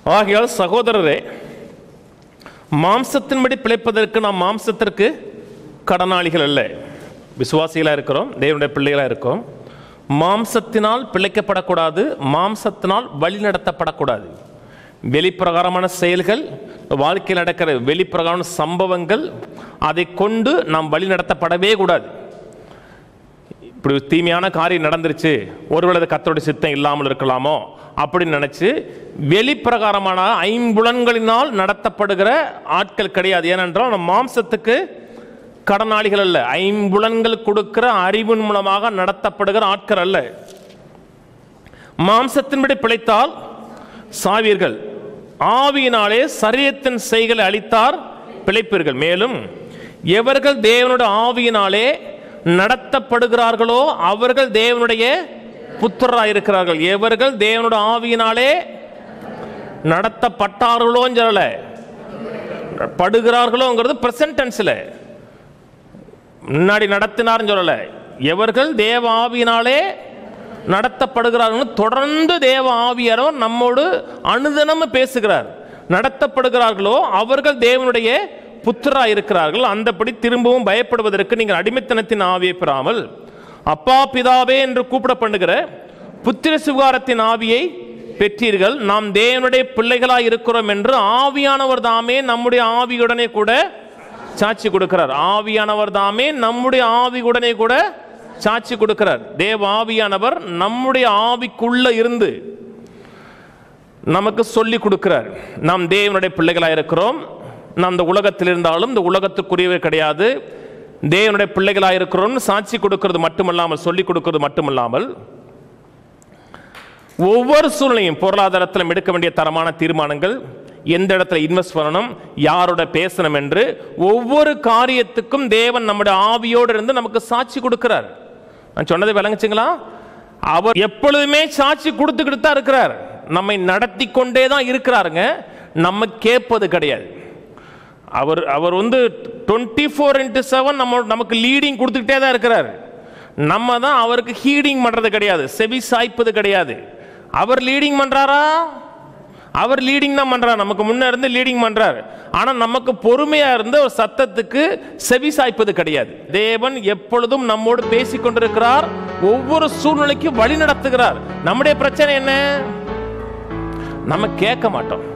ஆகையால் சகோதரரே மாம்சத்தின்படி பிழைப்பதற்கு நாம் மாம்சத்திற்கு கடனாளிகள் அல்ல விசுவாசிகளாக இருக்கிறோம் தேவனுடைய பிள்ளைகளாக இருக்கோம் மாம்சத்தினால் பிழைக்கப்படக்கூடாது மாம்சத்தினால் வழிநடத்தப்படக்கூடாது வெளிப்பிரகாரமான செயல்கள் வாழ்க்கையில் நடக்கிற வெளிப்பிரகாரமான சம்பவங்கள் அதை கொண்டு நாம் வழிநடத்தப்படவே கூடாது இப்படி ஒரு தீமையான காரியம் நடந்துருச்சு ஒருவேளை அது கத்தருடைய சித்தம் இல்லாமல் இருக்கலாமோ அப்படின்னு நினைச்சு வெளிப்பிரகாரமான ஐம்புலன்களினால் நடத்தப்படுகிற ஆட்கள் கிடையாது ஏனென்றால் நம்ம மாம்சத்துக்கு கடனாளிகள் அல்ல ஐம்புலன்கள் கொடுக்கிற அறிவின் மூலமாக நடத்தப்படுகிற ஆட்கள் அல்ல மாம்சத்தின்படி பிழைத்தால் சாவீர்கள் ஆவியினாலே சரீரத்தின் செய்களை அளித்தார் பிழைப்பீர்கள் மேலும் எவர்கள் தேவனுடைய ஆவியினாலே நடத்தப்படுகிறார்களோ அவர்கள் தேவனுடைய புத்திரராக இருக்கிறார்கள் எவர்கள் தேவனுடைய ஆவியினாலே நடத்தப்பட்டார்களோன்னு சொல்லல படுகிறார்களோங்கிறது பிரசன்ட் டென்ஸில் முன்னாடி நடத்தினார்னு சொல்லல எவர்கள் தேவ ஆவியினாலே நடத்தப்படுகிறார்கள் தொடர்ந்து தேவ ஆவியாரவர் நம்மோடு அனுதினம் பேசுகிறார் நடத்தப்படுகிறார்களோ அவர்கள் தேவனுடைய புத்திரா இருக்கிறார்கள் அந்தபடி திரும்பவும் பயப்படுவதற்கு நீங்கள் அடிமைத்தனத்தின் ஆவியை பெறாமல் அப்பா பிதாவே என்று கூப்பிட பண்ணுகிற புத்திர சுகாரத்தின் ஆவியை பெற்றீர்கள் நாம் தேவனுடைய பிள்ளைகளாய் இருக்கிறோம் என்று ஆவியானவர் தாமே நம்முடைய ஆவியுடனே கூட சாட்சி கொடுக்கிறார் ஆவியானவர் தாமே நம்முடைய ஆவியுடனே கூட சாட்சி கொடுக்கிறார் தேவ ஆவியானவர் நம்முடைய ஆவிக்குள்ள இருந்து நமக்கு சொல்லி கொடுக்கிறார் நாம் தேவனுடைய பிள்ளைகளாக இருக்கிறோம் நாம் இந்த உலகத்தில் இருந்தாலும் இந்த உலகத்துக்குரியவர் கிடையாது தேவனுடைய பிள்ளைகளாக இருக்கிறோம்னு சாட்சி கொடுக்கிறது மட்டுமல்லாமல் சொல்லி கொடுக்கிறது மட்டுமல்லாமல் ஒவ்வொரு சூழ்நிலையும் பொருளாதாரத்தில் எடுக்க வேண்டிய தரமான தீர்மானங்கள் எந்த இடத்துல இன்வெஸ்ட் பண்ணணும் யாரோட பேசணும் என்று ஒவ்வொரு காரியத்துக்கும் தேவன் நம்முடைய ஆவியோடு இருந்து நமக்கு சாட்சி கொடுக்கிறார் நான் சொன்னதை விளங்குச்சுங்களா அவர் எப்பொழுதுமே சாட்சி கொடுத்துக்கிட்டு தான் இருக்கிறார் நம்மை நடத்தி கொண்டே தான் இருக்கிறாருங்க நம்ம கேட்பது கிடையாது அவர் அவர் வந்து டுவெண்ட்டி ஃபோர் இன்ட்டு செவன் நம்ம நமக்கு லீடிங் கொடுத்துக்கிட்டே தான் இருக்கிறார் நம்ம தான் அவருக்கு ஹீடிங் பண்ணுறது கிடையாது செவி சாய்ப்பது கிடையாது அவர் லீடிங் பண்ணுறாரா அவர் லீடிங் தான் பண்றார் நமக்கு முன்ன இருந்து லீடிங் பண்றார் ஆனா நமக்கு பொறுமையா இருந்து ஒரு சத்தத்துக்கு செவி சாய்ப்பது கிடையாது தேவன் எப்பொழுதும் நம்மோடு பேசிக் கொண்டிருக்கிறார் ஒவ்வொரு சூழ்நிலைக்கும் வழி நடத்துகிறார் நம்முடைய பிரச்சனை என்ன நம்ம கேட்க மாட்டோம்